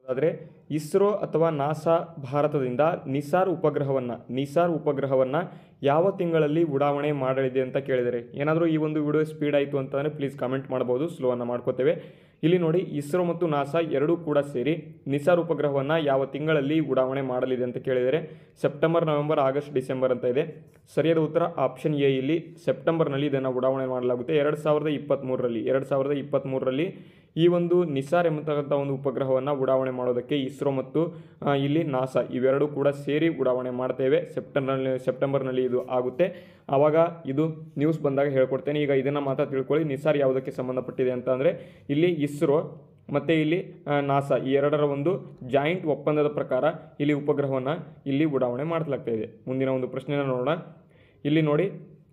ಆದರೆ ಇಸ್ರೋ ಅಥವಾ ನಾಸಾ ಭಾರತದಿಂದ ನಿಸಾರ್ ಉಪಗ್ರಹವನ್ನು ನಿಸಾರ್ ಉಪಗ್ರಹವನ್ನು ಯಾವ ತಿಂಗಳಲ್ಲಿ ಉಡಾವಣೆ ಮಾಡಲಿದೆ ಅಂತ ಕೇಳಿದರೆ ಏನಾದರೂ ಈ ಒಂದು ವಿಡಿಯೋ ಸ್ಪೀಡ್ ಆಯಿತು ಅಂತಂದರೆ ಪ್ಲೀಸ್ ಕಮೆಂಟ್ ಮಾಡ್ಬೋದು ಸ್ಲೋವನ್ನು ಮಾಡ್ಕೋತೇವೆ ಇಲ್ಲಿ ನೋಡಿ ಇಸ್ರೋ ಮತ್ತು ನಾಸಾ ಎರಡೂ ಕೂಡ ಸೇರಿ ನಿಸಾರ್ ಉಪಗ್ರಹವನ್ನು ಯಾವ ತಿಂಗಳಲ್ಲಿ ಉಡಾವಣೆ ಮಾಡಲಿದೆ ಅಂತ ಕೇಳಿದರೆ ಸೆಪ್ಟೆಂಬರ್ ನವೆಂಬರ್ ಆಗಸ್ಟ್ ಡಿಸೆಂಬರ್ ಅಂತ ಇದೆ ಸರಿಯಾದ ಉತ್ತರ ಆಪ್ಷನ್ ಎ ಇಲ್ಲಿ ಸೆಪ್ಟೆಂಬರ್ನಲ್ಲಿ ಇದನ್ನು ಉಡಾವಣೆ ಮಾಡಲಾಗುತ್ತೆ ಎರಡು ಸಾವಿರದ ಇಪ್ಪತ್ತ್ಮೂರರಲ್ಲಿ ಎರಡು ಸಾವಿರದ ಇಪ್ಪತ್ತ್ಮೂರರಲ್ಲಿ ಈ ಒಂದು ನಿಸಾರ್ ಎಂಬತಕ್ಕಂಥ ಒಂದು ಉಪಗ್ರಹವನ್ನು ಉಡಾವಣೆ ಮಾಡೋದಕ್ಕೆ ಇಸ್ರೋ ಮತ್ತು ಆ, ಇಲ್ಲಿ ನಾಸಾ ಇವೆರಡೂ ಕೂಡ ಸೇರಿ ಉಡಾವಣೆ ಮಾಡ್ತೇವೆ ಸೆಪ್ಟೆಂಬರ್ನಲ್ಲಿ ಸೆಪ್ಟೆಂಬರ್ನಲ್ಲಿ ಇದು ಆಗುತ್ತೆ ಆವಾಗ ಇದು ನ್ಯೂಸ್ ಬಂದಾಗ ಹೇಳ್ಕೊಡ್ತೇನೆ ಈಗ ಇದನ್ನು ಮಾತ್ರ ತಿಳ್ಕೊಳ್ಳಿ ನಿಸಾರ್ ಯಾವುದಕ್ಕೆ ಸಂಬಂಧಪಟ್ಟಿದೆ ಅಂತ ಅಂದರೆ ಇಲ್ಲಿ ಇಸ್ರೋ ಮತ್ತು ಇಲ್ಲಿ ಆ, ನಾಸಾ ಈ ಎರಡರ ಒಂದು ಜಾಯಿಂಟ್ ಒಪ್ಪಂದದ ಪ್ರಕಾರ ಇಲ್ಲಿ ಉಪಗ್ರಹವನ್ನು ಇಲ್ಲಿ ಉಡಾವಣೆ ಮಾಡಲಾಗ್ತಾ ಇದೆ ಮುಂದಿನ ಒಂದು ಪ್ರಶ್ನೆನ ನೋಡೋಣ ಇಲ್ಲಿ ನೋಡಿ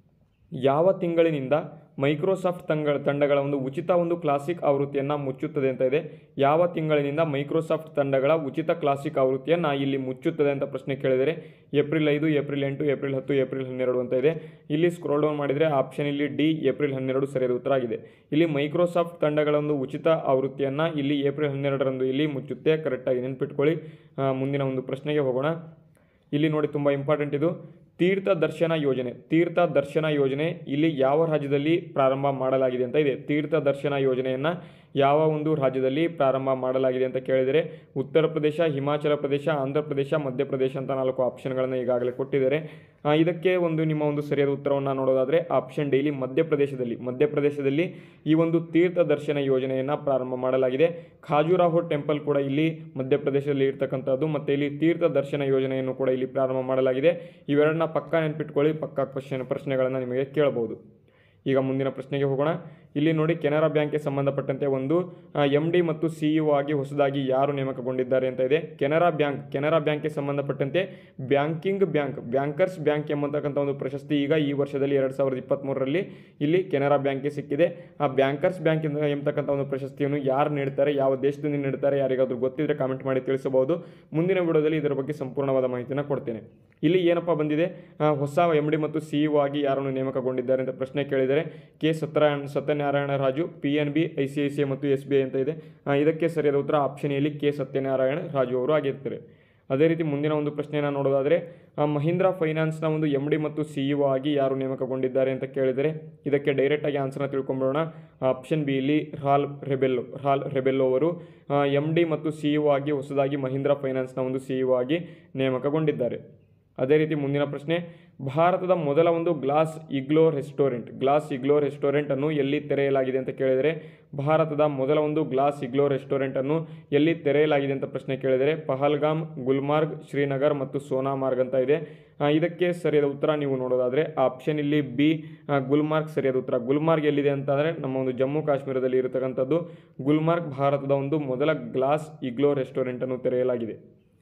ಯಾವ ತಿಂಗಳಿನಿಂದ ಮೈಕ್ರೋಸಾಫ್ಟ್ ತಂಗ ತಂಡಗಳ ಒಂದು ಉಚಿತ ಒಂದು ಕ್ಲಾಸಿಕ್ ಆವೃತ್ತಿಯನ್ನು ಮುಚ್ಚುತ್ತದೆ ಅಂತ ಇದೆ ಯಾವ ತಿಂಗಳಿನಿಂದ ಮೈಕ್ರೋಸಾಫ್ಟ್ ತಂಡಗಳ ಉಚಿತ ಕ್ಲಾಸಿಕ್ ಆವೃತ್ತಿಯನ್ನು ಇಲ್ಲಿ ಮುಚ್ಚುತ್ತದೆ ಅಂತ ಪ್ರಶ್ನೆ ಕೇಳಿದರೆ ಏಪ್ರಿಲ್ ಐದು ಏಪ್ರಿಲ್ ಎಂಟು ಏಪ್ರಿಲ್ ಹತ್ತು ಏಪ್ರಿಲ್ ಹನ್ನೆರಡು ಅಂತ ಇದೆ ಇಲ್ಲಿ ಸ್ಕ್ರೋಲ್ ಡೌನ್ ಮಾಡಿದರೆ ಆಪ್ಷನ್ ಇಲ್ಲಿ ಡಿ ಏಪ್ರಿಲ್ ಹನ್ನೆರಡು ಸರಿಯಾದ ಉತ್ತರ ಆಗಿದೆ ಇಲ್ಲಿ ಮೈಕ್ರೋಸಾಫ್ಟ್ ತಂಡಗಳ ಒಂದು ಉಚಿತ ಆವೃತ್ತಿಯನ್ನು ಇಲ್ಲಿ ಏಪ್ರಿಲ್ ಹನ್ನೆರಡರಂದು ಇಲ್ಲಿ ಮುಚ್ಚುತ್ತೆ ಕರೆಕ್ಟಾಗಿ ನೆನ್ಪಿಟ್ಕೊಳ್ಳಿ ಆ, ಮುಂದಿನ ಒಂದು ಪ್ರಶ್ನೆಗೆ ಹೋಗೋಣ ಇಲ್ಲಿ ನೋಡಿ ತುಂಬ ಇಂಪಾರ್ಟೆಂಟ್ ಇದು ತೀರ್ಥ ದರ್ಶನ ಯೋಜನೆ ತೀರ್ಥ ದರ್ಶನ ಯೋಜನೆ ಇಲ್ಲಿ ಯಾವ ರಾಜ್ಯದಲ್ಲಿ ಪ್ರಾರಂಭ ಮಾಡಲಾಗಿದೆ ಅಂತ ಇದೆ ತೀರ್ಥ ದರ್ಶನ ಯೋಜನೆಯನ್ನು ಯಾವ ಒಂದು ರಾಜ್ಯದಲ್ಲಿ ಪ್ರಾರಂಭ ಮಾಡಲಾಗಿದೆ ಅಂತ ಕೇಳಿದರೆ ಉತ್ತರ ಪ್ರದೇಶ ಹಿಮಾಚಲ ಪ್ರದೇಶ ಆಂಧ್ರ ಪ್ರದೇಶ ಮಧ್ಯಪ್ರದೇಶ ಅಂತ ನಾಲ್ಕು ಆಪ್ಷನ್ಗಳನ್ನು ಈಗಾಗಲೇ ಕೊಟ್ಟಿದ್ದಾರೆ ಆ, ಇದಕ್ಕೆ ಒಂದು ನಿಮ್ಮ ಒಂದು ಸರಿಯಾದ ಉತ್ತರವನ್ನು ನೋಡೋದಾದರೆ ಆಪ್ಷನ್ ಡೈಲಿ ಮಧ್ಯಪ್ರದೇಶದಲ್ಲಿ ಮಧ್ಯಪ್ರದೇಶದಲ್ಲಿ ಈ ಒಂದು ತೀರ್ಥ ದರ್ಶನ ಯೋಜನೆಯನ್ನು ಪ್ರಾರಂಭ ಮಾಡಲಾಗಿದೆ ಖಾಜುರಾಹೋ ಟೆಂಪಲ್ ಕೂಡ ಇಲ್ಲಿ ಮಧ್ಯಪ್ರದೇಶದಲ್ಲಿ ಇರ್ತಕ್ಕಂಥದ್ದು ಮತ್ತು ಇಲ್ಲಿ ತೀರ್ಥ ದರ್ಶನ ಯೋಜನೆಯನ್ನು ಕೂಡ ಇಲ್ಲಿ ಪ್ರಾರಂಭ ಮಾಡಲಾಗಿದೆ ಇವೆರಡನ್ನ ಪಕ್ಕ ನೆನ್ಪಿಟ್ಕೊಳ್ಳಿ ಪಕ್ಕ ಕ್ವಶನ್ ಪ್ರಶ್ನೆಗಳನ್ನು ನಿಮಗೆ ಕೇಳಬಹುದು ಈಗ ಮುಂದಿನ ಪ್ರಶ್ನೆಗೆ ಹೋಗೋಣ ಇಲ್ಲಿ ನೋಡಿ ಕೆನರಾ ಬ್ಯಾಂಕ್ಗೆ ಸಂಬಂಧಪಟ್ಟಂತೆ ಒಂದು ಎಮ್ ಡಿ ಮತ್ತು ಸಿಇಒ ಆಗಿ ಹೊಸದಾಗಿ ಯಾರು ನೇಮಕಗೊಂಡಿದ್ದಾರೆ ಅಂತ ಇದೆ ಕೆನರಾ ಬ್ಯಾಂಕ್ ಕೆನರಾ ಬ್ಯಾಂಕ್ಗೆ ಸಂಬಂಧಪಟ್ಟಂತೆ ಬ್ಯಾಂಕಿಂಗ್ ಬ್ಯಾಂಕ್ ಬ್ಯಾಂಕರ್ಸ್ ಬ್ಯಾಂಕ್ ಎಂಬತಕ್ಕಂಥ ಒಂದು ಪ್ರಶಸ್ತಿ ಈಗ ಈ ವರ್ಷದಲ್ಲಿ ಎರಡು ಸಾವಿರದ ಇಪ್ಪತ್ತ್ಮೂರರಲ್ಲಿ ಇಲ್ಲಿ ಕೆನರಾ ಬ್ಯಾಂಕ್ಗೆ ಸಿಕ್ಕಿದೆ ಆ ಬ್ಯಾಂಕರ್ಸ್ ಬ್ಯಾಂಕ್ ಎಂದ- ಎಂಬತಕ್ಕಂಥ ಒಂದು ಪ್ರಶಸ್ತಿಯನ್ನು ಯಾರು ನೀಡ್ತಾರೆ ಯಾವ ದೇಶದಿಂದ ನೀಡ್ತಾರೆ ಯಾರಿಗಾದ್ರೂ ಗೊತ್ತಿದ್ರೆ ಕಾಮೆಂಟ್ ಮಾಡಿ ತಿಳಿಸಬಹುದು ಮುಂದಿನ ವಿಡಿಯೋದಲ್ಲಿ ಇದರ ಬಗ್ಗೆ ಸಂಪೂರ್ಣವಾದ ಮಾಹಿತಿನ ಕೊಡ್ತೇನೆ ಇಲ್ಲಿ ಏನಪ್ಪ ಬಂದಿದೆ ಆ, ಹೊಸ ಎಮ್ ಡಿ ಮತ್ತು ಸಿಇಒ ಆಗಿ ಯಾರನ್ನು ನೇಮಕಗೊಂಡಿದ್ದಾರೆ ಅಂತ ಪ್ರಶ್ನೆ ಕೇಳಿದರೆ K Satyanarayana Satyanarayana Raju P N B I C I C I ಮತ್ತು ಎಸ್ ಬಿ ಐ ಅಂತ ಇದೆ ಆ, ಇದಕ್ಕೆ ಸರಿಯಾದ ಉತ್ತರ ಆಪ್ಷನ್ ಎಲ್ಲಿ ಕೆ ಸತ್ಯನಾರಾಯಣ ರಾಜು ಅವರು ಆಗಿರ್ತಾರೆ ಅದೇ ರೀತಿ ಮುಂದಿನ ಒಂದು ಪ್ರಶ್ನೆಯನ್ನು ನೋಡೋದಾದರೆ ಆ, ಮಹೀಂದ್ರಾ ಫೈನಾನ್ಸ್ನ ಒಂದು ಎಮ್ ಡಿ ಮತ್ತು ಸಿಇಒ ಆಗಿ ಯಾರು ನೇಮಕಗೊಂಡಿದ್ದಾರೆ ಅಂತ ಕೇಳಿದರೆ ಇದಕ್ಕೆ ಡೈರೆಕ್ಟಾಗಿ ಆನ್ಸರ್ನ ತಿಳ್ಕೊಂಬಿಡೋಣ ಆಪ್ಷನ್ ಬಿ ಇಲ್ಲಿ ರಾಲ್ ರೆಬೆಲ್ಲೋ ರಾಲ್ ರೆಬೆಲ್ಲೋ ಅವರು ಎಮ್ ಡಿ ಮತ್ತು ಸಿಇಒ ಆಗಿ ಹೊಸದಾಗಿ ಮಹೀಂದ್ರಾ ಫೈನಾನ್ಸ್ನ ಒಂದು ಸಿಇಒ ಆಗಿ ನೇಮಕಗೊಂಡಿದ್ದಾರೆ ಅದೇ ರೀತಿ ಮುಂದಿನ ಪ್ರಶ್ನೆ ಭಾರತದ ಮೊದಲ ಒಂದು glass igloo restaurant glass igloo restaurant ಅನ್ನು ಎಲ್ಲಿ ತೆರೆಯಲಾಗಿದೆ ಅಂತ ಕೇಳಿದರೆ ಭಾರತದ ಮೊದಲ ಒಂದು ಗ್ಲಾಸ್ ಇಗ್ಲೋ ರೆಸ್ಟೋರೆಂಟ್ ಅನ್ನು ಎಲ್ಲಿ ತೆರೆಯಲಾಗಿದೆ ಅಂತ ಪ್ರಶ್ನೆ ಕೇಳಿದರೆ ಪಹಲ್ಗಾಮ್ ಗುಲ್ಮಾರ್ಗ್ ಶ್ರೀನಗರ್ ಮತ್ತು ಸೋನಾಮಾರ್ಗ್ ಅಂತ ಇದೆ ಆ, ಇದಕ್ಕೆ ಸರಿಯಾದ ಉತ್ತರ ನೀವು ನೋಡೋದಾದರೆ ಆಪ್ಷನ್ ಇಲ್ಲಿ ಬಿ ಗುಲ್ಮಾರ್ಗ್ ಸರಿಯಾದ ಉತ್ತರ ಗುಲ್ಮಾರ್ಗ್ ಎಲ್ಲಿದೆ ಅಂತಂದರೆ ನಮ್ಮ ಒಂದು ಜಮ್ಮು ಕಾಶ್ಮೀರದಲ್ಲಿ ಇರತಕ್ಕಂಥದ್ದು ಗುಲ್ಮಾರ್ಗ್ ಭಾರತದ ಒಂದು ಮೊದಲ ಗ್ಲಾಸ್ ಇಗ್ಲೋ ರೆಸ್ಟೋರೆಂಟನ್ನು ತೆರೆಯಲಾಗಿದೆ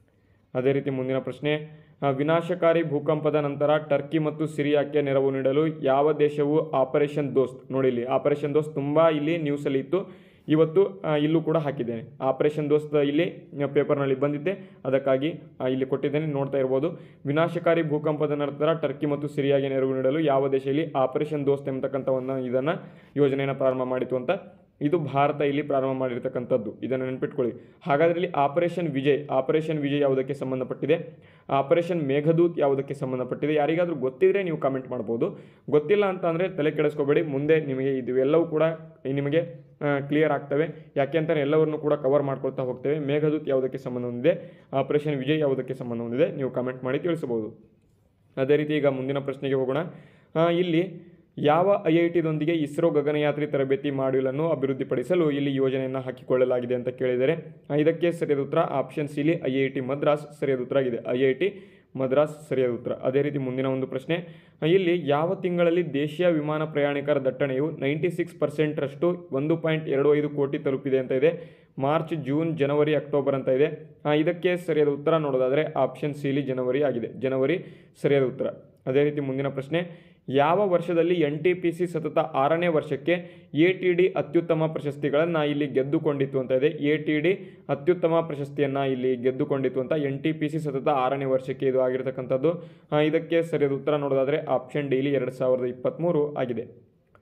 ಅದೇ ರೀತಿ ಮುಂದಿನ ಪ್ರಶ್ನೆ ಆ, ವಿನಾಶಕಾರಿ ಭೂಕಂಪದ ನಂತರ ಟರ್ಕಿ ಮತ್ತು ಸಿರಿಯಾಕ್ಕೆ ನೆರವು ನೀಡಲು ಯಾವ ದೇಶವು ಆಪರೇಷನ್ ದೋಸ್ತ್ ನೋಡಿ ಇಲ್ಲಿ ಆಪರೇಷನ್ ದೋಸ್ತ್ ತುಂಬ ಇಲ್ಲಿ ನ್ಯೂಸಲ್ಲಿ ಇತ್ತು ಇವತ್ತು ಆ, ಇಲ್ಲೂ ಕೂಡ ಹಾಕಿದ್ದೇನೆ ಆಪರೇಷನ್ ದೋಸ್ತ್ ಇಲ್ಲಿ ಪೇಪರ್ನಲ್ಲಿ ಬಂದಿದ್ದೆ ಅದಕ್ಕಾಗಿ ಆ, ಇಲ್ಲಿ ಕೊಟ್ಟಿದ್ದೇನೆ ನೋಡ್ತಾ ಇರ್ಬೋದು ವಿನಾಶಕಾರಿ ಭೂಕಂಪದ ನಂತರ ಟರ್ಕಿ ಮತ್ತು ಸಿರಿಯಾಗೆ ನೆರವು ನೀಡಲು ಯಾವ ದೇಶ ಇಲ್ಲಿ ಆಪರೇಷನ್ ದೋಸ್ತ್ ಎಂಬತಕ್ಕಂಥ ಒಂದು ಇದನ್ನು ಯೋಜನೆಯನ್ನು ಪ್ರಾರಂಭ ಮಾಡಿತು ಅಂತ ಇದು ಭಾರತ ಇಲ್ಲಿ ಪ್ರಾರಂಭ ಮಾಡಿರ್ತಕ್ಕಂಥದ್ದು ಇದನ್ನು ನೆನಪಿಟ್ಕೊಳ್ಳಿ ಹಾಗಾದರೆ ಇಲ್ಲಿ ಆಪರೇಷನ್ ವಿಜಯ್ ಆಪರೇಷನ್ ವಿಜಯ್ ಯಾವುದಕ್ಕೆ ಸಂಬಂಧಪಟ್ಟಿದೆ ಆಪರೇಷನ್ ಮೇಘದೂತ್ ಯಾವುದಕ್ಕೆ ಸಂಬಂಧಪಟ್ಟಿದೆ ಯಾರಿಗಾದರೂ ಗೊತ್ತಿದ್ರೆ ನೀವು ಕಾಮೆಂಟ್ ಮಾಡ್ಬೋದು ಗೊತ್ತಿಲ್ಲ ಅಂತ ಅಂದರೆ ತಲೆ ಕೆಡಿಸ್ಕೋಬೇಡಿ ಮುಂದೆ ನಿಮಗೆ ಇದು ಎಲ್ಲವೂ ಕೂಡ ನಿಮಗೆ ಕ್ಲಿಯರ್ ಆಗ್ತವೆ ಯಾಕೆ ಅಂತಾರೆ ಎಲ್ಲವನ್ನೂ ಕೂಡ ಕವರ್ ಮಾಡ್ಕೊಳ್ತಾ ಹೋಗ್ತೇವೆ ಮೇಘದೂತ್ ಯಾವುದಕ್ಕೆ ಸಂಬಂಧ ಹೊಂದಿದೆ ಆಪರೇಷನ್ ವಿಜಯ್ ಯಾವುದಕ್ಕೆ ಸಂಬಂಧ ಹೊಂದಿದೆ ನೀವು ಕಾಮೆಂಟ್ ಮಾಡಿ ತಿಳಿಸಬಹುದು ಅದೇ ರೀತಿ ಈಗ ಮುಂದಿನ ಪ್ರಶ್ನೆಗೆ ಹೋಗೋಣ ಆ, ಇಲ್ಲಿ ಯಾವ ಐ ಐ ಟಿದೊಂದಿಗೆ ಇಸ್ರೋ ಗಗನಯಾತ್ರಿ ತರಬೇತಿ ಮಾಡ್ಯೂಲನ್ನು ಅಭಿವೃದ್ಧಿಪಡಿಸಲು ಇಲ್ಲಿ ಯೋಜನೆಯನ್ನು ಹಾಕಿಕೊಳ್ಳಲಾಗಿದೆ ಅಂತ ಕೇಳಿದರೆ ಆ, ಇದಕ್ಕೆ ಸರಿಯಾದ ಉತ್ತರ ಆಪ್ಷನ್ ಸಿಲಿ ಐ ಐ ಟಿ ಮದ್ರಾಸ್ ಸರಿಯಾದ ಉತ್ತರ ಆಗಿದೆ ಐ ಐ ಟಿ ಮದ್ರಾಸ್ ಸರಿಯಾದ ಉತ್ತರ ಅದೇ ರೀತಿ ಮುಂದಿನ ಒಂದು ಪ್ರಶ್ನೆ ಆ, ಇಲ್ಲಿ ಯಾವ ತಿಂಗಳಲ್ಲಿ ದೇಶೀಯ ವಿಮಾನ ಪ್ರಯಾಣಿಕರ ದಟ್ಟಣೆಯು ನೈಂಟಿ ಸಿಕ್ಸ್ ಪರ್ಸೆಂಟ್ರಷ್ಟು ಒಂದು ಪಾಯಿಂಟ್ ಎರಡು ಐದು ಕೋಟಿ ತಲುಪಿದೆ ಅಂತ ಇದೆ ಮಾರ್ಚ್ ಜೂನ್ ಜನವರಿ ಅಕ್ಟೋಬರ್ ಅಂತ ಇದೆ ಆ, ಇದಕ್ಕೆ ಸರಿಯಾದ ಉತ್ತರ ನೋಡೋದಾದರೆ ಆಪ್ಷನ್ ಸಿಲಿ ಜನವರಿ ಆಗಿದೆ ಜನವರಿ ಸರಿಯಾದ ಉತ್ತರ ಅದೇ ರೀತಿ ಮುಂದಿನ ಪ್ರಶ್ನೆ ಯಾವ ವರ್ಷದಲ್ಲಿ ಎನ್ ಟಿ ಪಿ ಸಿ ಸತತ ಆರನೇ ವರ್ಷಕ್ಕೆ ಎ ಟಿ ಡಿ ಅತ್ಯುತ್ತಮ ಪ್ರಶಸ್ತಿಗಳನ್ನು ಇಲ್ಲಿ ಗೆದ್ದುಕೊಂಡಿತ್ತು ಅಂತ ಇದೆ ಎ ಟಿ ಡಿ ಅತ್ಯುತ್ತಮ ಪ್ರಶಸ್ತಿಯನ್ನು ಇಲ್ಲಿ ಗೆದ್ದುಕೊಂಡಿತ್ತು ಅಂತ ಎನ್ ಟಿ ಪಿ ಸಿ ಸತತ ಆರನೇ ವರ್ಷಕ್ಕೆ ಇದು ಆಗಿರ್ತಕ್ಕಂಥದ್ದು ಆ, ಇದಕ್ಕೆ ಸರಿಯಾದ ಉತ್ತರ ನೋಡೋದಾದರೆ ಆಪ್ಷನ್ ಡಿ ಇಲ್ಲಿ ಎರಡು ಸಾವಿರದ ಇಪ್ಪತ್ತ್ಮೂರು ಆಗಿದೆ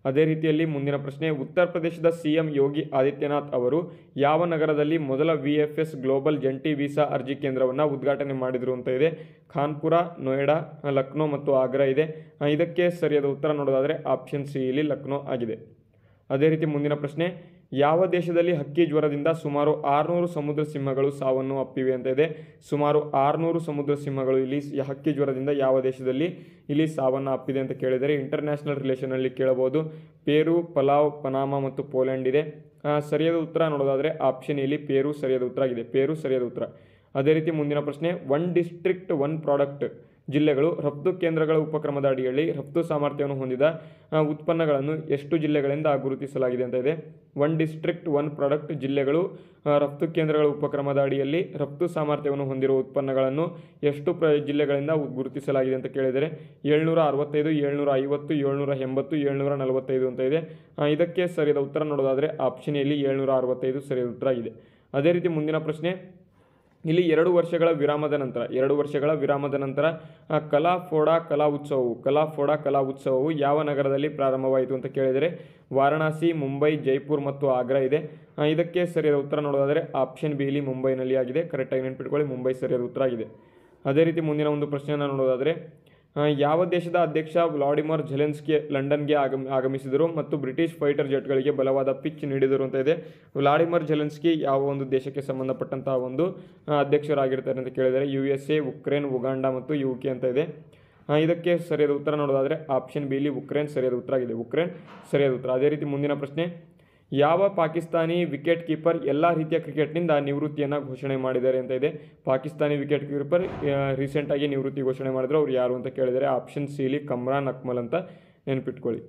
ಅದೇ ರೀತಿಯಲ್ಲಿ ಮುಂದಿನ ಪ್ರಶ್ನೆ ಉತ್ತರ ಪ್ರದೇಶದ ಸಿಎಂ ಯೋಗಿ ಆದಿತ್ಯನಾಥ್ ಅವರು ಯಾವ ನಗರದಲ್ಲಿ ಮೊದಲ ವಿ ಎಫ್ ಎಸ್ ಗ್ಲೋಬಲ್ ಜಂಟಿ ವೀಸಾ ಅರ್ಜಿ ಕೇಂದ್ರವನ್ನು ಉದ್ಘಾಟನೆ ಮಾಡಿದರು ಅಂತ ಇದೆ ಖಾನ್ಪುರ ನೋಯ್ಡಾ ಲಕ್ನೋ ಮತ್ತು ಆಗ್ರಾ ಇದೆ ಆ, ಇದಕ್ಕೆ ಸರಿಯಾದ ಉತ್ತರ ನೋಡೋದಾದರೆ ಆಪ್ಷನ್ ಸಿ ಇಲ್ಲಿ ಲಕ್ನೋ ಆಗಿದೆ ಅದೇ ರೀತಿ ಮುಂದಿನ ಪ್ರಶ್ನೆ ಯಾವ ದೇಶದಲ್ಲಿ ಹಕ್ಕಿ ಜ್ವರದಿಂದ ಸುಮಾರು ಆರುನೂರು ಸಮುದ್ರ ಸಿಂಹಗಳು ಸಾವನ್ನು ಅಪ್ಪಿವೆ ಅಂತ ಇದೆ ಸುಮಾರು ಆರುನೂರು ಸಮುದ್ರ ಸಿಂಹಗಳು ಇಲ್ಲಿ ಸ್- ಹಕ್ಕಿ ಜ್ವರದಿಂದ ಯಾವ ದೇಶದಲ್ಲಿ ಇಲ್ಲಿ ಸಾವನ್ನು ಅಪ್ಪಿದೆ ಅಂತ ಕೇಳಿದರೆ ಇಂಟರ್ನ್ಯಾಷನಲ್ ರಿಲೇಷನಲ್ಲಿ ಕೇಳಬಹುದು ಪೇರು ಪಲಾವ್ ಪನಾಮ ಮತ್ತು ಪೋಲೆಂಡ್ ಇದೆ ಆ, ಸರಿಯಾದ ಉತ್ತರ ನೋಡೋದಾದರೆ ಆಪ್ಷನ್ ಇಲ್ಲಿ ಪೇರು ಸರಿಯಾದ ಉತ್ತರ ಆಗಿದೆ ಪೇರು ಸರಿಯಾದ ಉತ್ತರ ಅದೇ ರೀತಿ ಮುಂದಿನ ಪ್ರಶ್ನೆ ಒನ್ ಡಿಸ್ಟ್ರಿಕ್ಟ್ ಒನ್ ಪ್ರಾಡಕ್ಟ್ ಜಿಲ್ಲೆಗಳು ರಫ್ತು ಕೇಂದ್ರಗಳ ಉಪಕ್ರಮದ ಅಡಿಯಲ್ಲಿ ರಫ್ತು ಸಾಮರ್ಥ್ಯವನ್ನು ಹೊಂದಿದ ಆ, ಉತ್ಪನ್ನಗಳನ್ನು ಎಷ್ಟು ಜಿಲ್ಲೆಗಳಿಂದ ಗುರುತಿಸಲಾಗಿದೆ ಅಂತ ಇದೆ ಒನ್ ಡಿಸ್ಟ್ರಿಕ್ಟ್ ಒನ್ ಪ್ರಾಡಕ್ಟ್ ಜಿಲ್ಲೆಗಳು ಆ, ರಫ್ತು ಕೇಂದ್ರಗಳ ಉಪಕ್ರಮದ ಅಡಿಯಲ್ಲಿ ರಫ್ತು ಸಾಮರ್ಥ್ಯವನ್ನು ಹೊಂದಿರುವ ಉತ್ಪನ್ನಗಳನ್ನು ಎಷ್ಟು ಪ್ರ ಜಿಲ್ಲೆಗಳಿಂದ ಉ- ಗುರುತಿಸಲಾಗಿದೆ ಅಂತ ಕೇಳಿದರೆ ಏಳ್ನೂರ ಅರವತ್ತೈದು ಏಳ್ನೂರ ಐವತ್ತು ಏಳ್ನೂರ ಎಂಬತ್ತು ಏಳ್ನೂರ ನಲವತ್ತೈದು ಅಂತ ಇದೆ ಆ, ಇದಕ್ಕೆ ಸರಿಯಾದ ಉತ್ತರ ನೋಡೋದಾದರೆ ಆಪ್ಷನ್ ಎಲ್ಲಿ ಏಳ್ನೂರ ಅರವತ್ತೈದು ಸರಿಯಾದ ಉತ್ತರ ಆಗಿದೆ ಅದೇ ರೀತಿ ಮುಂದಿನ ಪ್ರಶ್ನೆ ಇಲ್ಲಿ ಎರಡು ವರ್ಷಗಳ ವಿರಾಮದ ನಂತರ ಎರಡು ವರ್ಷಗಳ ವಿರಾಮದ ನಂತರ ಆ, ಕಲಾ ಫೋಡಾ ಕಲಾ ಉತ್ಸವವು ಕಲಾ ಫೋಡಾ ಕಲಾ ಉತ್ಸವವು ಯಾವ ನಗರದಲ್ಲಿ ಪ್ರಾರಂಭವಾಯಿತು ಅಂತ ಕೇಳಿದರೆ ವಾರಣಾಸಿ ಮುಂಬೈ ಜೈಪುರ್ ಮತ್ತು ಆಗ್ರಾ ಇದೆ ಆ, ಇದಕ್ಕೆ ಸರಿಯಾದ ಉತ್ತರ ನೋಡೋದಾದರೆ ಆಪ್ಷನ್ ಬಿ ಇಲ್ಲಿ ಮುಂಬೈನಲ್ಲಿ ಆಗಿದೆ ಕರೆಕ್ಟಾಗಿ ನೆನ್ಪಿಟ್ಕೊಳ್ಳಿ ಮುಂಬೈ ಸರಿಯಾದ ಉತ್ತರ ಆಗಿದೆ ಅದೇ ರೀತಿ ಮುಂದಿನ ಒಂದು ಪ್ರಶ್ನೆಯನ್ನು ನೋಡೋದಾದರೆ ಆ, ಯಾವ ದೇಶದ ಅಧ್ಯಕ್ಷ ವ್ಲಾಡಿಮರ್ ಝೆಲೆನ್ಸ್ಕಿ ಲಂಡನ್ಗೆ ಆಗಮ ಆಗಮಿಸಿದರು ಮತ್ತು ಬ್ರಿಟಿಷ್ ಫೈಟರ್ ಜೆಟ್ಗಳಿಗೆ ಬಲವಾದ ಪಿಚ್ ನೀಡಿದರು ಅಂತ ಇದೆ ವ್ಲಾಡಿಮರ್ ಝೆಲೆನ್ಸ್ಕಿ ಯಾವ ಒಂದು ದೇಶಕ್ಕೆ ಸಂಬಂಧಪಟ್ಟಂತಹ ಒಂದು ಆ, ಅಧ್ಯಕ್ಷರಾಗಿರ್ತಾರೆ ಅಂತ ಕೇಳಿದರೆ U S A Ukraine Uganda ಮತ್ತು ಯು ಕೆ ಅಂತ ಇದೆ ಆ, ಇದಕ್ಕೆ ಸರಿಯಾದ ಉತ್ತರ ನೋಡೋದಾದರೆ ಆಪ್ಷನ್ ಬಿ ಇಲ್ಲಿ ಉಕ್ರೇನ್ ಸರಿಯಾದ ಉತ್ತರ ಆಗಿದೆ ಉಕ್ರೇನ್ ಸರಿಯಾದ ಉತ್ತರ ಅದೇ ರೀತಿ ಮುಂದಿನ ಪ್ರಶ್ನೆ ಯಾವ ಪಾಕಿಸ್ತಾನಿ ವಿಕೆಟ್ ಕೀಪರ್ ಎಲ್ಲ ರೀತಿಯ ಕ್ರಿಕೆಟ್ನಿಂದ ನಿವೃತ್ತಿಯನ್ನು ಘೋಷಣೆ ಮಾಡಿದ್ದಾರೆ ಅಂತ ಇದೆ ಪಾಕಿಸ್ತಾನಿ ವಿಕೆಟ್ ಕೀಪರ್ ರೀಸೆಂಟಾಗಿ ನಿವೃತ್ತಿ ಘೋಷಣೆ ಮಾಡಿದ್ರು ಅವ್ರು ಯಾರು ಅಂತ ಕೇಳಿದರೆ ಆಪ್ಷನ್ ಸಿ ಇಲ್ಲಿ ಕಮ್ರಾನ್ ಅಕ್ಮಲ್ ಅಂತ ನೆನ್ಪಿಟ್ಕೊಳ್ಳಿ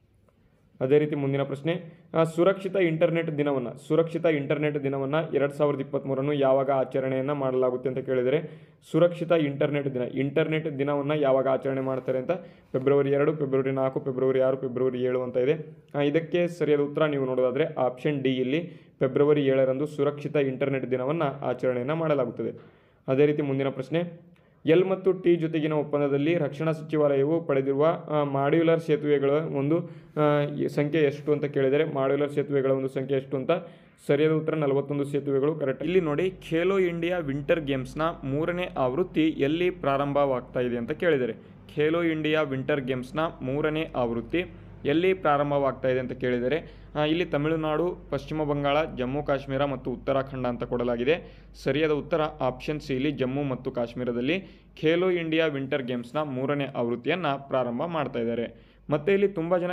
ಅದೇ ರೀತಿ ಮುಂದಿನ ಪ್ರಶ್ನೆ ಆ, ಸುರಕ್ಷಿತ ಇಂಟರ್ನೆಟ್ ದಿನವನ್ನು ಸುರಕ್ಷಿತ ಇಂಟರ್ನೆಟ್ ದಿನವನ್ನು ಎರಡು ಸಾವಿರದ ಇಪ್ಪತ್ತ್ಮೂರನ್ನು ಯಾವಾಗ ಆಚರಣೆಯನ್ನು ಮಾಡಲಾಗುತ್ತೆ ಅಂತ ಕೇಳಿದರೆ ಸುರಕ್ಷಿತ ಇಂಟರ್ನೆಟ್ ದಿನ ಇಂಟರ್ನೆಟ್ ದಿನವನ್ನು ಯಾವಾಗ ಆಚರಣೆ ಮಾಡ್ತಾರೆ ಅಂತ ಫೆಬ್ರವರಿ ಎರಡು ಫೆಬ್ರವರಿ ನಾಲ್ಕು ಫೆಬ್ರವರಿ ಆರು ಫೆಬ್ರವರಿ ಏಳು ಅಂತ ಇದೆ ಆ, ಇದಕ್ಕೆ ಸರಿಯಾದ ಉತ್ತರ ನೀವು ನೋಡೋದಾದರೆ ಆಪ್ಷನ್ ಡಿ ಇಲ್ಲಿ ಫೆಬ್ರವರಿ ಏಳರಂದು ಸುರಕ್ಷಿತ ಇಂಟರ್ನೆಟ್ ದಿನವನ್ನು ಆಚರಣೆಯನ್ನು ಮಾಡಲಾಗುತ್ತದೆ ಅದೇ ರೀತಿ ಮುಂದಿನ ಪ್ರಶ್ನೆ ಎಲ್ ಮತ್ತು ಟಿ ಜೊತೆಗಿನ ಒಪ್ಪಂದದಲ್ಲಿ ರಕ್ಷಣಾ ಸಚಿವಾಲಯವು ಪಡೆದಿರುವ ಆ, ಮಾಡ್ಯುಲರ್ ಸೇತುವೆಗಳ ಒಂದು ಆ, ಈ ಸಂಖ್ಯೆ ಎಷ್ಟು ಅಂತ ಕೇಳಿದರೆ ಮಾಡ್ಯುಲರ್ ಸೇತುವೆಗಳ ಒಂದು ಸಂಖ್ಯೆ ಎಷ್ಟು ಅಂತ ಸರಿಯಾದ ಉತ್ತರ ನಲವತ್ತೊಂದು ಸೇತುವೆಗಳು ಕರೆಕ್ಟ್ ಇಲ್ಲಿ ನೋಡಿ ಖೇಲೋ ಇಂಡಿಯಾ ವಿಂಟರ್ ಗೇಮ್ಸ್ನ ಮೂರನೇ ಆವೃತ್ತಿ ಎಲ್ಲಿ ಪ್ರಾರಂಭವಾಗ್ತಾ ಇದೆ ಅಂತ ಕೇಳಿದರೆ ಖೇಲೋ ಇಂಡಿಯಾ ವಿಂಟರ್ ಗೇಮ್ಸ್ನ ಮೂರನೇ ಆವೃತ್ತಿ ಎಲ್ಲಿ ಪ್ರಾರಂಭವಾಗ್ತಾ ಇದೆ ಅಂತ ಕೇಳಿದರೆ ಆ, ಇಲ್ಲಿ ತಮಿಳುನಾಡು ಪಶ್ಚಿಮ ಬಂಗಾಳ ಜಮ್ಮು ಕಾಶ್ಮೀರ ಮತ್ತು ಉತ್ತರಾಖಂಡ ಅಂತ ಕೊಡಲಾಗಿದೆ ಸರಿಯಾದ ಉತ್ತರ ಆಪ್ಷನ್ ಸಿ ಇಲ್ಲಿ ಜಮ್ಮು ಮತ್ತು ಕಾಶ್ಮೀರದಲ್ಲಿ ಖೇಲೋ ಇಂಡಿಯಾ ವಿಂಟರ್ ಗೇಮ್ಸ್ನ ಮೂರನೇ ಆವೃತ್ತಿಯನ್ನು ಪ್ರಾರಂಭ ಮಾಡ್ತಾ ಇದ್ದಾರೆ ಮತ್ತು ಇಲ್ಲಿ ತುಂಬ ಜನ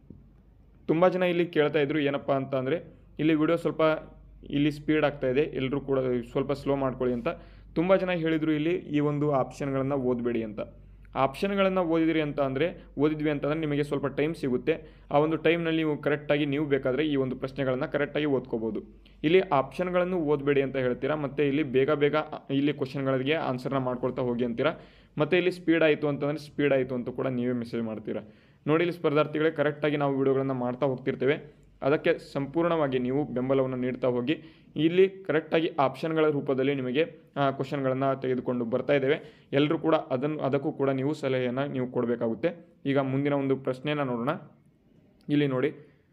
ತುಂಬ ಜನ ಇಲ್ಲಿ ಕೇಳ್ತಾ ಇದ್ರು ಏನಪ್ಪ ಅಂತ ಅಂದರೆ ಇಲ್ಲಿ ವಿಡಿಯೋ ಸ್ವಲ್ಪ ಇಲ್ಲಿ ಸ್ಪೀಡ್ ಆಗ್ತಾ ಇದೆ ಎಲ್ಲರೂ ಕೂಡ ಸ್ವಲ್ಪ ಸ್ಲೋ ಮಾಡ್ಕೊಳ್ಳಿ ಅಂತ ತುಂಬ ಜನ ಹೇಳಿದರು ಇಲ್ಲಿ ಈ ಒಂದು ಆಪ್ಷನ್ಗಳನ್ನು ಓದಬೇಡಿ ಅಂತ ಆಪ್ಷನ್ಗಳನ್ನು ಓದಿದ್ರಿ ಅಂತ ಅಂದರೆ ಓದಿದ್ವಿ ಅಂತಂದರೆ ನಿಮಗೆ ಸ್ವಲ್ಪ ಟೈಮ್ ಸಿಗುತ್ತೆ ಆ ಒಂದು ಟೈಮ್ನಲ್ಲಿ ನೀವು ಕರೆಕ್ಟಾಗಿ ನೀವು ಬೇಕಾದರೆ ಈ ಒಂದು ಪ್ರಶ್ನೆಗಳನ್ನು ಕರೆಕ್ಟಾಗಿ ಓದ್ಕೋಬೋದು ಇಲ್ಲಿ ಆಪ್ಷನ್ಗಳನ್ನು ಓದಬೇಡಿ ಅಂತ ಹೇಳ್ತೀರಾ ಮತ್ತು ಇಲ್ಲಿ ಬೇಗ ಬೇಗ ಇಲ್ಲಿ ಕ್ವಶನ್ಗಳಿಗೆ ಆನ್ಸರ್ನ ಮಾಡ್ಕೊಳ್ತಾ ಹೋಗಿ ಅಂತೀರಾ ಮತ್ತು ಇಲ್ಲಿ ಸ್ಪೀಡ್ ಆಯಿತು ಅಂತಂದರೆ ಸ್ಪೀಡ್ ಆಯಿತು ಅಂತ ಕೂಡ ನೀವೇ ಮೆಸೇಜ್ ಮಾಡ್ತೀರಾ ನೋಡಿ ಇಲ್ಲಿ ಸ್ಪರ್ಧಾರ್ಥಿಗಳೇ ಕರೆಕ್ಟಾಗಿ ನಾವು ವಿಡಿಯೋಗಳನ್ನು ಮಾಡ್ತಾ ಹೋಗ್ತಿರ್ತೇವೆ ಅದಕ್ಕೆ ಸಂಪೂರ್ಣವಾಗಿ ನೀವು ಬೆಂಬಲವನ್ನು ನೀಡ್ತಾ ಹೋಗಿ ಇಲ್ಲಿ ಕರೆಕ್ಟಾಗಿ ಆಪ್ಷನ್ಗಳ ರೂಪದಲ್ಲಿ ನಿಮಗೆ ಕ್ವಶನ್ಗಳನ್ನು ತೆಗೆದುಕೊಂಡು ಬರ್ತಾ ಇದ್ದೇವೆ ಎಲ್ಲರೂ ಕೂಡ ಅದನ್ನು ಅದಕ್ಕೂ ಕೂಡ ನೀವು ಸಲಹೆಯನ್ನು ನೀವು ಕೊಡಬೇಕಾಗುತ್ತೆ ಈಗ ಮುಂದಿನ ಒಂದು ಪ್ರಶ್ನೆಯನ್ನು ನೋಡೋಣ ಇಲ್ಲಿ ನೋಡಿ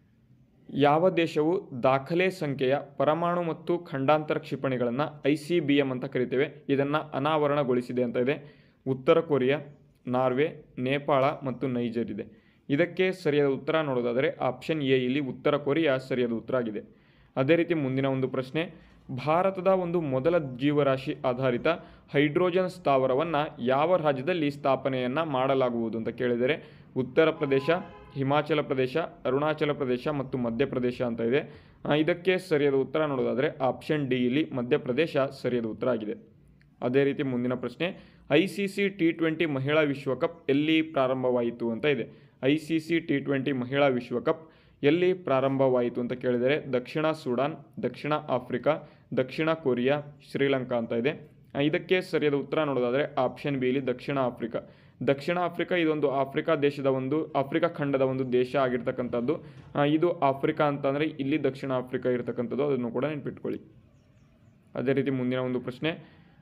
ಯಾವ ದೇಶವು ದಾಖಲೆ ಸಂಖ್ಯೆಯ ಪರಮಾಣು ಮತ್ತು ಖಂಡಾಂತರ ಕ್ಷಿಪಣಿಗಳನ್ನು ಐ ಸಿ ಬಿ ಎಮ್ ಅಂತ ಕರಿತೇವೆ ಇದನ್ನು ಅನಾವರಣಗೊಳಿಸಿದೆ ಅಂತ ಇದೆ ಉತ್ತರ ಕೊರಿಯಾ ನಾರ್ವೆ ನೇಪಾಳ ಮತ್ತು ನೈಜರ್ ಇದೆ ಇದಕ್ಕೆ ಸರಿಯಾದ ಉತ್ತರ ನೋಡೋದಾದರೆ ಆಪ್ಷನ್ ಎ ಇಲ್ಲಿ ಉತ್ತರ ಕೊರಿಯಾ ಸರಿಯಾದ ಉತ್ತರ ಆಗಿದೆ ಅದೇ ರೀತಿ ಮುಂದಿನ ಒಂದು ಪ್ರಶ್ನೆ ಭಾರತದ ಒಂದು ಮೊದಲ ಜೀವರಾಶಿ ಆಧಾರಿತ ಹೈಡ್ರೋಜನ್ ಸ್ಥಾವರವನ್ನು ಯಾವ ರಾಜ್ಯದಲ್ಲಿ ಸ್ಥಾಪನೆಯನ್ನು ಮಾಡಲಾಗುವುದು ಅಂತ ಕೇಳಿದರೆ ಉತ್ತರ ಪ್ರದೇಶ ಹಿಮಾಚಲ ಪ್ರದೇಶ ಅರುಣಾಚಲ ಪ್ರದೇಶ ಮತ್ತು ಮಧ್ಯಪ್ರದೇಶ ಅಂತ ಇದೆ ಆ, ಇದಕ್ಕೆ ಸರಿಯಾದ ಉತ್ತರ ನೋಡೋದಾದರೆ ಆಪ್ಷನ್ ಡಿ ಇಲ್ಲಿ ಮಧ್ಯಪ್ರದೇಶ ಸರಿಯಾದ ಉತ್ತರ ಆಗಿದೆ ಅದೇ ರೀತಿ ಮುಂದಿನ ಪ್ರಶ್ನೆ I C C T twenty ಮಹಿಳಾ ವಿಶ್ವಕಪ್ ಎಲ್ಲಿ ಪ್ರಾರಂಭವಾಯಿತು ಅಂತ ಇದೆ I C C T twenty ಮಹಿಳಾ ವಿಶ್ವಕಪ್ ಎಲ್ಲಿ ಪ್ರಾರಂಭವಾಯಿತು ಅಂತ ಕೇಳಿದರೆ ದಕ್ಷಿಣ ಸುಡಾನ್ ದಕ್ಷಿಣ ಆಫ್ರಿಕಾ ದಕ್ಷಿಣ ಕೊರಿಯಾ ಶ್ರೀಲಂಕಾ ಅಂತ ಇದೆ ಆ, ಇದಕ್ಕೆ ಸರಿಯಾದ ಉತ್ತರ ನೋಡೋದಾದರೆ ಆಪ್ಷನ್ ಬಿ ಇಲ್ಲಿ ದಕ್ಷಿಣ ಆಫ್ರಿಕಾ ದಕ್ಷಿಣ ಆಫ್ರಿಕಾ ಇದೊಂದು ಆಫ್ರಿಕಾ ದೇಶದ ಒಂದು ಆಫ್ರಿಕಾ ಖಂಡದ ಒಂದು ದೇಶ ಆಗಿರ್ತಕ್ಕಂಥದ್ದು ಆ, ಇದು ಆಫ್ರಿಕಾ ಅಂತಂದರೆ ಇಲ್ಲಿ ದಕ್ಷಿಣ ಆಫ್ರಿಕಾ ಇರತಕ್ಕಂಥದ್ದು ಅದನ್ನು ಕೂಡ ನೆನ್ಪಿಟ್ಕೊಳ್ಳಿ ಅದೇ ರೀತಿ ಮುಂದಿನ ಒಂದು ಪ್ರಶ್ನೆ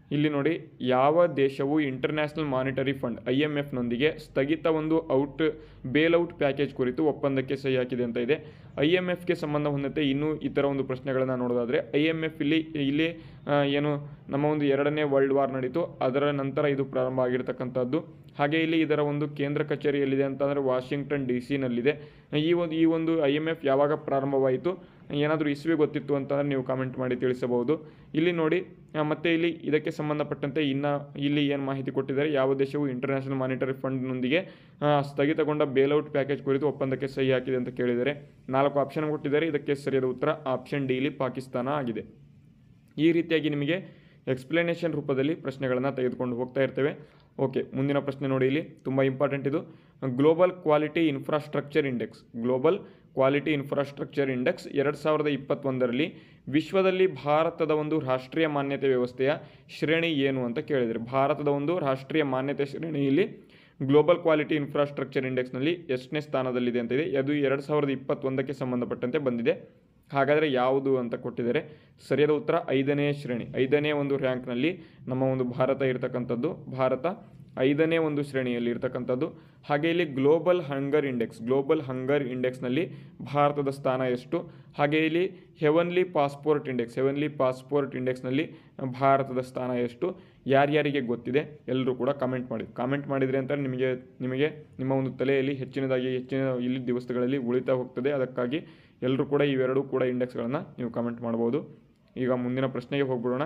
ಇಲ್ಲಿ ನೋಡಿ ಯಾವ ದೇಶವು international monetary fund I M ಎಫ್ನೊಂದಿಗೆ ಸ್ಥಗಿತ ಒಂದು ಔಟ್ ಬೇಲ್ಔಟ್ ಪ್ಯಾಕೇಜ್ ಕುರಿತು ಒಪ್ಪಂದಕ್ಕೆ ಸಹಿ ಹಾಕಿದೆ ಅಂತ ಇದೆ ಐ ಎಮ್ ಎಫ್ಗೆ ಸಂಬಂಧ ಹೊಂದಂತೆ ಇನ್ನೂ ಇತರ ಒಂದು ಪ್ರಶ್ನೆಗಳನ್ನು ನೋಡೋದಾದರೆ ಐ ಎಮ್ ಎಫ್ ಇಲ್ಲಿ ಇಲ್ಲಿ ಆ, ಏನು ನಮ್ಮ ಒಂದು ಎರಡನೇ ವರ್ಲ್ಡ್ ವಾರ್ ನಡೀತು ಅದರ ನಂತರ ಇದು ಪ್ರಾರಂಭ ಆಗಿರ್ತಕ್ಕಂಥದ್ದು ಹಾಗೆ ಇಲ್ಲಿ ಇದರ ಒಂದು ಕೇಂದ್ರ ಕಚೇರಿ ಎಲ್ಲಿದೆ ಅಂತಂದರೆ ವಾಷಿಂಗ್ಟನ್ ಡಿ ಸಿನಲ್ಲಿದೆ ಈ ಒಂದು ಈ ಒಂದು ಐ ಎಮ್ ಎಫ್ ಯಾವಾಗ ಪ್ರಾರಂಭವಾಯಿತು ಏನಾದರೂ ಇಸ್ವಿ ಗೊತ್ತಿತ್ತು ಅಂತಂದರೆ ನೀವು ಕಾಮೆಂಟ್ ಮಾಡಿ ತಿಳಿಸಬಹುದು ಇಲ್ಲಿ ನೋಡಿ ಆ, ಮತ್ತೆ ಇಲ್ಲಿ ಇದಕ್ಕೆ ಸಂಬಂಧಪಟ್ಟಂತೆ ಇನ್ನು ಇಲ್ಲಿ ಏನು ಮಾಹಿತಿ ಕೊಟ್ಟಿದ್ದಾರೆ ಯಾವ ದೇಶವು ಇಂಟರ್ನ್ಯಾಷನಲ್ ಮಾನಿಟರಿ ಫಂಡ್ನೊಂದಿಗೆ ಆ, ಸ್ಥಗಿತಗೊಂಡ ಬೇಲ್ಔಟ್ ಪ್ಯಾಕೇಜ್ ಕುರಿತು ಒಪ್ಪಂದಕ್ಕೆ ಸಹಿ ಹಾಕಿದೆ ಅಂತ ಕೇಳಿದರೆ ನಾಲ್ಕು ಆಪ್ಷನ್ ಕೊಟ್ಟಿದ್ದಾರೆ ಇದಕ್ಕೆ ಸರಿಯಾದ ಉತ್ತರ ಆಪ್ಷನ್ ಡಿ ಇಲ್ಲಿ ಪಾಕಿಸ್ತಾನ ಆಗಿದೆ ಈ ರೀತಿಯಾಗಿ ನಿಮಗೆ ಎಕ್ಸ್ಪ್ಲನೇಷನ್ ರೂಪದಲ್ಲಿ ಪ್ರಶ್ನೆಗಳನ್ನು ತೆಗೆದುಕೊಂಡು ಹೋಗ್ತಾ ಇರ್ತೇವೆ ಓಕೆ ಮುಂದಿನ ಪ್ರಶ್ನೆ ನೋಡಿ ಇಲ್ಲಿ ತುಂಬ ಇಂಪಾರ್ಟೆಂಟ್ ಇದು global quality infrastructure index global quality infrastructure index ಎರಡು ಸಾವಿರದ ಇಪ್ಪತ್ತೊಂದರಲ್ಲಿ ವಿಶ್ವದಲ್ಲಿ ಭಾರತದ ಒಂದು ರಾಷ್ಟ್ರೀಯ ಮಾನ್ಯತೆ ವ್ಯವಸ್ಥೆಯ ಶ್ರೇಣಿ ಏನು ಅಂತ ಕೇಳಿದರೆ ಭಾರತದ ಒಂದು ರಾಷ್ಟ್ರೀಯ ಮಾನ್ಯತೆ ಶ್ರೇಣಿಯಲ್ಲಿ ಗ್ಲೋಬಲ್ ಕ್ವಾಲಿಟಿ ಇನ್ಫ್ರಾಸ್ಟ್ರಕ್ಚರ್ ಇಂಡೆಕ್ಸ್ನಲ್ಲಿ ಎಷ್ಟನೇ ಸ್ಥಾನದಲ್ಲಿದೆ ಅಂತ ಇದೆ ಅದು ಎರಡು ಸಾವಿರದ ಇಪ್ಪತ್ತೊಂದಕ್ಕೆ ಸಂಬಂಧಪಟ್ಟಂತೆ ಬಂದಿದೆ ಹಾಗಾದರೆ ಯಾವುದು ಅಂತ ಕೊಟ್ಟಿದ್ದಾರೆ ಸರಿಯಾದ ಉತ್ತರ ಐದನೇ ಶ್ರೇಣಿ ಐದನೇ ಒಂದು ರ್ಯಾಂಕ್ನಲ್ಲಿ ನಮ್ಮ ಒಂದು ಭಾರತ ಇರತಕ್ಕಂಥದ್ದು ಭಾರತ ಐದನೇ ಒಂದು ಶ್ರೇಣಿಯಲ್ಲಿ ಇರತಕ್ಕಂಥದ್ದು ಹಾಗೆ ಇಲ್ಲಿ global hunger index global hunger ಇಂಡೆಕ್ಸ್ನಲ್ಲಿ ಭಾರತದ ಸ್ಥಾನ ಎಷ್ಟು ಹಾಗೆ ಇಲ್ಲಿ heavenly passport index heavenly passport ಇಂಡೆಕ್ಸ್ನಲ್ಲಿ ಭಾರತದ ಸ್ಥಾನ ಎಷ್ಟು ಯಾರ್ಯಾರಿಗೆ ಗೊತ್ತಿದೆ ಎಲ್ಲರೂ ಕೂಡ ಕಾಮೆಂಟ್ ಮಾಡಿ ಕಾಮೆಂಟ್ ಮಾಡಿದರೆ ಅಂತ ನಿಮಗೆ ನಿಮಗೆ ನಿಮ್ಮ ಒಂದು ತಲೆಯಲ್ಲಿ ಹೆಚ್ಚಿನದಾಗಿ ಹೆಚ್ಚಿನ ಇಲ್ಲಿ ದಿವಸಗಳಲ್ಲಿ ಉಳಿತಾ ಹೋಗ್ತದೆ ಅದಕ್ಕಾಗಿ ಎಲ್ಲರೂ ಕೂಡ ಇವೆರಡೂ ಕೂಡ ಇಂಡೆಕ್ಸ್ಗಳನ್ನು ನೀವು ಕಾಮೆಂಟ್ ಮಾಡ್ಬೋದು ಈಗ ಮುಂದಿನ ಪ್ರಶ್ನೆಗೆ ಹೋಗ್ಬಿಡೋಣ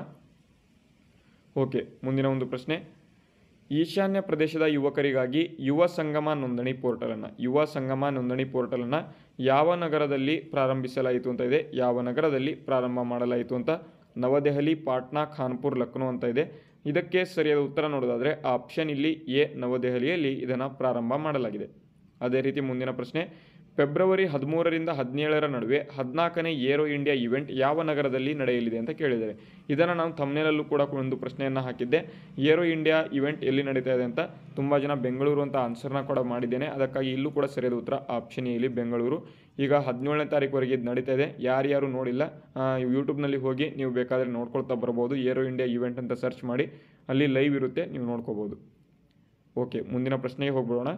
ಓಕೆ ಮುಂದಿನ ಒಂದು ಪ್ರಶ್ನೆ ಈಶಾನ್ಯ ಪ್ರದೇಶದ ಯುವಕರಿಗಾಗಿ ಯುವ ಸಂಗಮ ನೋಂದಣಿ ಪೋರ್ಟಲನ್ನು ಯುವ ಸಂಗಮ ನೋಂದಣಿ ಪೋರ್ಟಲನ್ನು ಯಾವ ನಗರದಲ್ಲಿ ಪ್ರಾರಂಭಿಸಲಾಯಿತು ಅಂತ ಇದೆ ಯಾವ ನಗರದಲ್ಲಿ ಪ್ರಾರಂಭ ಮಾಡಲಾಯಿತು ಅಂತ ನವದೆಹಲಿ ಪಾಟ್ನಾ ಖಾನ್ಪುರ್ ಲಕ್ನೋ ಅಂತ ಇದೆ ಇದಕ್ಕೆ ಸರಿಯಾದ ಉತ್ತರ ನೋಡೋದಾದರೆ ಆಪ್ಷನ್ ಇಲ್ಲಿ ಎ ನವದೆಹಲಿಯಲ್ಲಿ ಇದನ್ನು ಪ್ರಾರಂಭ ಮಾಡಲಾಗಿದೆ ಅದೇ ರೀತಿ ಮುಂದಿನ ಪ್ರಶ್ನೆ ಫೆಬ್ರವರಿ ಹದಿಮೂರರಿಂದ ಹದಿನೇಳರ ನಡುವೆ ಹದಿನಾಲ್ಕನೇ ಏರೋ ಇಂಡಿಯಾ ಇವೆಂಟ್ ಯಾವ ನಗರದಲ್ಲಿ ನಡೆಯಲಿದೆ ಅಂತ ಕೇಳಿದ್ದಾರೆ ಇದನ್ನು ನಾನು ತಮ್ಮನೇಲಲ್ಲೂ ಕೂಡ ಒಂದು ಪ್ರಶ್ನೆಯನ್ನು ಹಾಕಿದ್ದೆ ಏರೋ ಇಂಡಿಯಾ ಇವೆಂಟ್ ಎಲ್ಲಿ ನಡೀತಾ ಇದೆ ಅಂತ ತುಂಬ ಜನ ಬೆಂಗಳೂರು ಅಂತ ಆನ್ಸರ್ನ ಕೂಡ ಮಾಡಿದ್ದೇನೆ ಅದಕ್ಕಾಗಿ ಇಲ್ಲೂ ಕೂಡ ಸರಿಯಾದ ಉತ್ತರ ಆಪ್ಷನ್ ಎ ಇಲ್ಲಿ ಬೆಂಗಳೂರು ಈಗ ಹದಿನೇಳನೇ ತಾರೀಕುವರೆಗೆ ಇದು ನಡೀತಾ ಇದೆ ಯಾರ್ಯಾರು ನೋಡಿಲ್ಲ ಆ, ಯೂಟ್ಯೂಬ್ನಲ್ಲಿ ಹೋಗಿ ನೀವು ಬೇಕಾದರೆ ನೋಡ್ಕೊಳ್ತಾ ಬರ್ಬೋದು ಏರೋ ಇಂಡಿಯಾ ಇವೆಂಟ್ ಅಂತ ಸರ್ಚ್ ಮಾಡಿ ಅಲ್ಲಿ ಲೈವ್ ಇರುತ್ತೆ ನೀವು ನೋಡ್ಕೋಬೋದು ಓಕೆ ಮುಂದಿನ ಪ್ರಶ್ನೆಗೆ ಹೋಗ್ಬಿಡೋಣ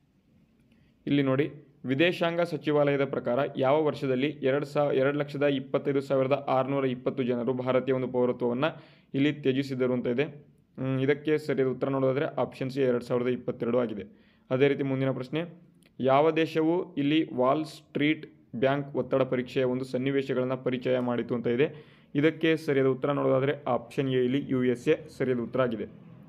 ಇಲ್ಲಿ ನೋಡಿ ವಿದೇಶಾಂಗ ಸಚಿವಾಲಯದ ಪ್ರಕಾರ ಯಾವ ವರ್ಷದಲ್ಲಿ ಎರಡು ಸಾ ಎರಡು ಲಕ್ಷದ ಇಪ್ಪತ್ತೈದು ಸಾವಿರದ ಆರುನೂರ ಇಪ್ಪತ್ತು ಜನರು ಭಾರತೀಯ ಒಂದು ಪೌರತ್ವವನ್ನು ಇಲ್ಲಿ ತ್ಯಜಿಸಿದರು ಅಂತ ಇದೆ ಹ್ಮ್, ಇದಕ್ಕೆ ಸರಿಯಾದ ಉತ್ತರ ನೋಡೋದಾದರೆ ಆಪ್ಷನ್ ಸಿ ಎರಡು ಸಾವಿರದ ಇಪ್ಪತ್ತೆರಡು ಆಗಿದೆ ಅದೇ ರೀತಿ ಮುಂದಿನ ಪ್ರಶ್ನೆ ಯಾವ ದೇಶವು ಇಲ್ಲಿ ವಾಲ್ ಸ್ಟ್ರೀಟ್ ಬ್ಯಾಂಕ್ ಒತ್ತಡ ಪರೀಕ್ಷೆಯ ಒಂದು ಸನ್ನಿವೇಶಗಳನ್ನು ಪರಿಚಯ ಮಾಡಿತು ಅಂತ ಇದೆ ಇದಕ್ಕೆ ಸರಿಯಾದ ಉತ್ತರ ನೋಡೋದಾದರೆ ಆಪ್ಷನ್ ಎ ಇಲ್ಲಿ ಯು ಎಸ್ ಎ ಸರಿಯಾದ ಉತ್ತರ ಆಗಿದೆ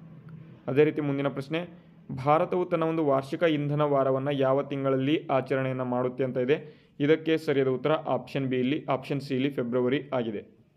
ಅದೇ ರೀತಿ ಮುಂದಿನ ಪ್ರಶ್ನೆ ಭಾರತವು ತನ್ನ ಒಂದು ವಾರ್ಷಿಕ ಇಂಧನ ವಾರವನ್ನು ಯಾವ ತಿಂಗಳಲ್ಲಿ ಆಚರಣೆಯನ್ನು ಮಾಡುತ್ತೆ ಅಂತ ಇದೆ ಇದಕ್ಕೆ ಸರಿಯಾದ ಉತ್ತರ ಆಪ್ಷನ್ ಬಿ ಇಲ್ಲಿ ಆಪ್ಷನ್ ಸಿ ಇಲ್ಲಿ ಫೆಬ್ರವರಿ ಆಗಿದೆ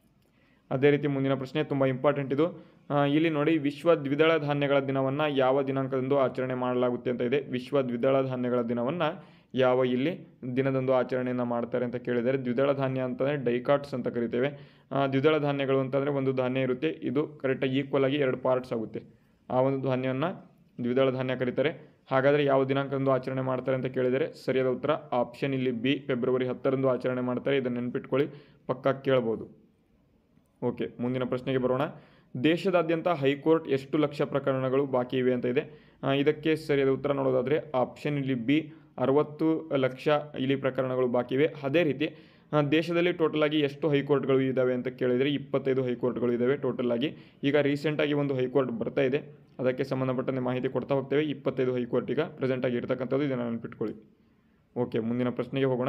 ಅದೇ ರೀತಿ ಮುಂದಿನ ಪ್ರಶ್ನೆ ತುಂಬ ಇಂಪಾರ್ಟೆಂಟ್ ಇದು ಆ, ಇಲ್ಲಿ ನೋಡಿ ವಿಶ್ವ ದ್ವಿದಳ ಧಾನ್ಯಗಳ ದಿನವನ್ನು ಯಾವ ದಿನಾಂಕದಂದು ಆಚರಣೆ ಮಾಡಲಾಗುತ್ತೆ ಅಂತ ಇದೆ ವಿಶ್ವ ದ್ವಿದಳ ಧಾನ್ಯಗಳ ದಿನವನ್ನು ಯಾವ ಇಲ್ಲಿ ದಿನದಂದು ಆಚರಣೆಯನ್ನು ಮಾಡ್ತಾರೆ ಅಂತ ಕೇಳಿದರೆ ದ್ವಿದಳ ಧಾನ್ಯ ಅಂತಂದರೆ ಡೈಕಾಟ್ಸ್ ಅಂತ ಕರಿತೇವೆ ಆ, ದ್ವಿದಳ ಧಾನ್ಯಗಳು ಅಂತಂದರೆ ಒಂದು ಧಾನ್ಯ ಇರುತ್ತೆ ಇದು ಕರೆಕ್ಟಾಗಿ ಈಕ್ವಲ್ ಆಗಿ ಎರಡು ಪಾರ್ಟ್ಸ್ ಆಗುತ್ತೆ ಆ ಒಂದು ಧಾನ್ಯವನ್ನು ದ್ವಿದಳ ಧಾನ್ಯ ಕರೀತಾರೆ ಹಾಗಾದರೆ ಯಾವ ದಿನಾಂಕದಂದು ಆಚರಣೆ ಮಾಡ್ತಾರೆ ಅಂತ ಕೇಳಿದರೆ ಸರಿಯಾದ ಉತ್ತರ ಆಪ್ಷನ್ ಇಲ್ಲಿ ಬಿ ಫೆಬ್ರವರಿ ಹತ್ತರಂದು ಆಚರಣೆ ಮಾಡ್ತಾರೆ ಇದನ್ನು ನೆನ್ಪಿಟ್ಕೊಳ್ಳಿ ಪಕ್ಕಾ ಕೇಳ್ಬೋದು ಓಕೆ ಮುಂದಿನ ಪ್ರಶ್ನೆಗೆ ಬರೋಣ ದೇಶದಾದ್ಯಂತ ಹೈಕೋರ್ಟ್ ಎಷ್ಟು ಲಕ್ಷ ಪ್ರಕರಣಗಳು ಬಾಕಿ ಇವೆ ಅಂತ ಇದೆ ಆ, ಇದಕ್ಕೆ ಸರಿಯಾದ ಉತ್ತರ ನೋಡೋದಾದರೆ ಆಪ್ಷನ್ ಇಲ್ಲಿ ಬಿ ಅರವತ್ತು ಲಕ್ಷ ಇಲ್ಲಿ ಪ್ರಕರಣಗಳು ಬಾಕಿ ಇವೆ ಅದೇ ರೀತಿ ಆ, ದೇಶದಲ್ಲಿ ಟೋಟಲ್ ಆಗಿ ಎಷ್ಟು ಹೈಕೋರ್ಟ್ಗಳು ಇದ್ದಾವೆ ಅಂತ ಕೇಳಿದರೆ ಇಪ್ಪತ್ತೈದು ಹೈಕೋರ್ಟ್ಗಳು ಇದ್ದಾವೆ ಟೋಟಲ್ ಆಗಿ ಈಗ ರೀಸೆಂಟಾಗಿ ಒಂದು ಹೈಕೋರ್ಟ್ ಬರ್ತಾ ಇದೆ ಅದಕ್ಕೆ ಸಂಬಂಧಪಟ್ಟಂತೆ ಮಾಹಿತಿ ಕೊಡ್ತಾ ಹೋಗ್ತೇವೆ ಇಪ್ಪತ್ತೈದು ಹೈಕೋರ್ಟ್ ಈಗ ಪ್ರೆಸೆಂಟಾಗಿ ಇರತಕ್ಕಂಥದ್ದು ಇದನ್ನು ನೆನಪಿಟ್ಕೊಳ್ಳಿ ಓಕೆ ಮುಂದಿನ ಪ್ರಶ್ನೆಗೆ ಹೋಗೋಣ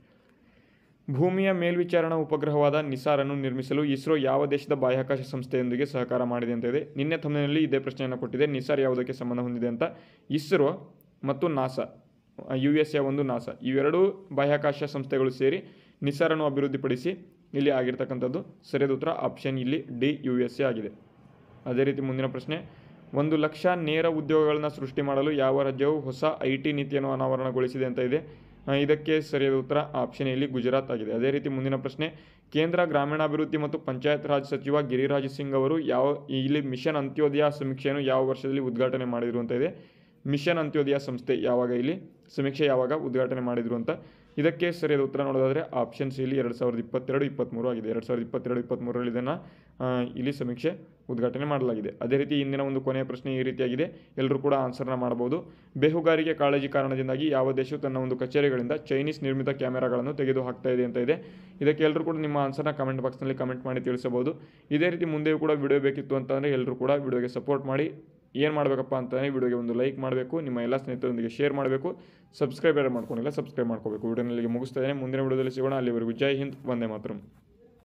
ಭೂಮಿಯ ಮೇಲ್ವಿಚಾರಣಾ ಉಪಗ್ರಹವಾದ ನಿಸಾರನ್ನು ನಿರ್ಮಿಸಲು ಇಸ್ರೋ ಯಾವ ದೇಶದ ಬಾಹ್ಯಾಕಾಶ ಸಂಸ್ಥೆಯೊಂದಿಗೆ ಸಹಕಾರ ಮಾಡಿದೆ ಅಂತ ಇದೆ ನಿನ್ನೆ ತಮ್ಮನಲ್ಲಿ ಇದೇ ಪ್ರಶ್ನೆಯನ್ನು ಕೊಟ್ಟಿದೆ ನಿಸಾರ್ ಯಾವುದಕ್ಕೆ ಸಂಬಂಧ ಹೊಂದಿದೆ ಅಂತ ಇಸ್ರೋ ಮತ್ತು ನಾಸಾ ಯು ಎಸ್ ಎ ಒಂದು ನಾಸಾ ಇವೆರಡೂ ಬಾಹ್ಯಾಕಾಶ ಸಂಸ್ಥೆಗಳು ಸೇರಿ ನಿಸಾರನ್ನು ಅಭಿವೃದ್ಧಿಪಡಿಸಿ ಇಲ್ಲಿ ಆಗಿರ್ತಕ್ಕಂಥದ್ದು ಸರಿಯಾದ ಉತ್ತರ ಆಪ್ಷನ್ ಇಲ್ಲಿ ಡಿ ಯು ಎಸ್ ಎ ಆಗಿದೆ ಅದೇ ರೀತಿ ಮುಂದಿನ ಪ್ರಶ್ನೆ ಒಂದು ಲಕ್ಷ ನೇರ ಉದ್ಯೋಗಗಳನ್ನು ಸೃಷ್ಟಿ ಮಾಡಲು ಯಾವ ರಾಜ್ಯವು ಹೊಸ ಐ ಟಿ ನೀತಿಯನ್ನು ಅನಾವರಣಗೊಳಿಸಿದೆ ಅಂತ ಇದೆ ಆ, ಇದಕ್ಕೆ ಸರಿಯಾದ ಉತ್ತರ ಆಪ್ಷನ್ ಇಲ್ಲಿ ಗುಜರಾತ್ ಆಗಿದೆ ಅದೇ ರೀತಿ ಮುಂದಿನ ಪ್ರಶ್ನೆ ಕೇಂದ್ರ ಗ್ರಾಮೀಣಾಭಿವೃದ್ಧಿ ಮತ್ತು ಪಂಚಾಯತ್ ರಾಜ್ ಸಚಿವ ಗಿರಿರಾಜ್ ಸಿಂಗ್ ಅವರು ಯಾವ ಇಲ್ಲಿ ಮಿಷನ್ ಅಂತ್ಯೋದಯ ಸಮೀಕ್ಷೆಯನ್ನು ಯಾವ ವರ್ಷದಲ್ಲಿ ಉದ್ಘಾಟನೆ ಮಾಡಿದರು ಅಂತ ಇದೆ ಮಿಷನ್ ಅಂತ್ಯೋದಯ ಸಂಸ್ಥೆ ಯಾವಾಗ ಇಲ್ಲಿ ಸಮೀಕ್ಷೆ ಯಾವಾಗ ಉದ್ಘಾಟನೆ ಮಾಡಿದರು ಅಂತ ಇದಕ್ಕೆ ಸರಿಯಾದ ಉತ್ತರ ನೋಡೋದಾದರೆ ಆಪ್ಷನ್ ಸಿ ಇಲ್ಲಿ ಎರಡು ಸಾವಿರದ ಇಪ್ಪತ್ತೆರಡು ಇಪ್ಪತ್ತ್ಮೂರು ಆಗಿದೆ ಎರಡು ಸಾವಿರದ ಇಪ್ಪತ್ತೆರಡು ಇಪ್ಪತ್ತ್ಮೂರರಲ್ಲಿ ಇದನ್ನು ಆ, ಇಲ್ಲಿ ಸಮೀಕ್ಷೆ ಉದ್ಘಾಟನೆ ಮಾಡಲಾಗಿದೆ ಅದೇ ರೀತಿ ಇಂದಿನ ಒಂದು ಕೊನೆಯ ಪ್ರಶ್ನೆ ಈ ರೀತಿಯಾಗಿದೆ ಎಲ್ಲರೂ ಕೂಡ ಆನ್ಸರ್ನ ಮಾಡಬಹುದು ಬೇಹುಗಾರಿಕೆ ಕಾಳಜಿ ಕಾರಣದಿಂದಾಗಿ ಯಾವ ದೇಶವು ತನ್ನ ಒಂದು ಕಚೇರಿಗಳಿಂದ ಚೈನೀಸ್ ನಿರ್ಮಿತ ಕ್ಯಾಮೆರಾಗಳನ್ನು ತೆಗೆದು ಹಾಕ್ತಾ ಇದೆ ಅಂತ ಇದೆ ಇದಕ್ಕೆ ಎಲ್ಲರೂ ಕೂಡ ನಿಮ್ಮ ಆನ್ಸರ್ನ ಕಮೆಂಟ್ ಬಾಕ್ಸ್ನಲ್ಲಿ ಕಮೆಂಟ್ ಮಾಡಿ ತಿಳಿಸಬಹುದು ಇದೇ ರೀತಿ ಮುಂದೆಯೂ ಕೂಡ ವಿಡಿಯೋ ಬೇಕಿತ್ತು ಅಂತಂದರೆ ಎಲ್ಲರೂ ಕೂಡ ವಿಡಿಯೋಗೆ ಸಪೋರ್ಟ್ ಮಾಡಿ ಏನು ಮಾಡಬೇಕಪ್ಪ ಅಂತಂದರೆ ವಿಡಿಯೋಗೆ ಒಂದು ಲೈಕ್ ಮಾಡಬೇಕು ನಿಮ್ಮ ಎಲ್ಲ ಸ್ನೇಹಿತರೊಂದಿಗೆ ಶೇರ್ ಮಾಡಬೇಕು ಸಬ್ಸ್ಕ್ರೈಬ್ ಯಾರು ಮಾಡ್ಕೊಂಡಿಲ್ಲ ಸಬ್ಸ್ಕ್ರೈಬ್ ಮಾಡ್ಕೋಬೇಕು ವಿಡಿಯೋನಲ್ಲಿಗೆ ಮುಗಿಸ್ತಾ ಇದ್ದೇನೆ ಮುಂದಿನ ವಿಡಿಯೋದಲ್ಲಿ ಸಿಗೋಣ ಅಲ್ಲಿವರೆಗೂ ಜೈ ಹಿಂದ್ ವಂದೇ ಮಾತರಂ